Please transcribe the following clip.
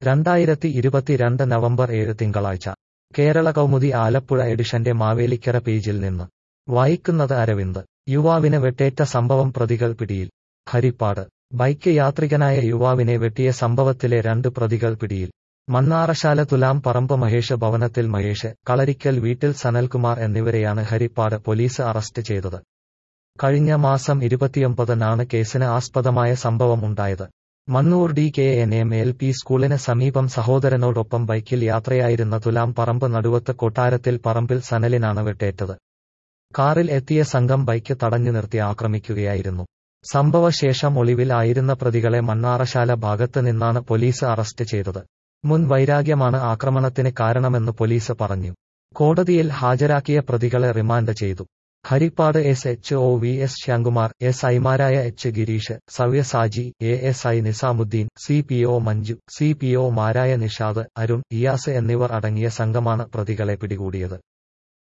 രണ്ടായിരത്തി ഇരുപത്തിരണ്ട് നവംബർ ഏഴ് തിങ്കളാഴ്ച കേരള കൗമുദി ആലപ്പുഴ എഡിഷന്റെ മാവേലിക്കര പേജിൽ നിന്ന് വായിക്കുന്നത് അരവിന്ദ് യുവാവിന് വെട്ടേറ്റ സംഭവം പ്രതികൾ പിടിയിൽ ഹരിപ്പാട് ബൈക്ക് യാത്രികനായ യുവാവിനെ വെട്ടിയ സംഭവത്തിലെ രണ്ട് പ്രതികൾ പിടിയിൽ മണ്ണാറശാല തുലാം പറമ്പ് മഹേഷ് ഭവനത്തിൽ മഹേഷ് കളരിക്കൽ വീട്ടിൽ സനൽകുമാർ എന്നിവരെയാണ് ഹരിപ്പാട് പോലീസ് അറസ്റ്റ് ചെയ്തത് കഴിഞ്ഞ മാസം ഇരുപത്തിയൊമ്പതിനാണ് കേസിന് ആസ്പദമായ സംഭവം ഉണ്ടായത് Mannur D K N M L P സ്കൂളിന് സമീപം സഹോദരനോടൊപ്പം ബൈക്കിൽ യാത്രയായിരുന്ന തുലാം പറമ്പ് നടുവത്ത് കൊട്ടാരത്തിൽ പറമ്പിൽ സനലിനാണ് വെട്ടേറ്റത് കാറിൽ എത്തിയ സംഘം ബൈക്ക് തടഞ്ഞു നിർത്തി ആക്രമിക്കുകയായിരുന്നു സംഭവശേഷം ഒളിവിൽ ആയിരുന്ന പ്രതികളെ മണ്ണാറശാല ഭാഗത്ത് നിന്നാണ് പോലീസ് അറസ്റ്റ് ചെയ്തത് മുൻ വൈരാഗ്യമാണ് ആക്രമണത്തിന് കാരണമെന്ന് പോലീസ് പറഞ്ഞു കോടതിയിൽ ഹാജരാക്കിയ പ്രതികളെ റിമാൻഡ് ചെയ്തു Harippad S H O V S Shyamkumar S ഐമാരായ H Gireesh Savya Saji A S I Nizamuddin C P O Manju C P ഒമാരായ നിഷാദ് അരുൺ ഇയാസ് എന്നിവർ അടങ്ങിയ സംഘമാണ് പ്രതികളെ പിടികൂടിയത്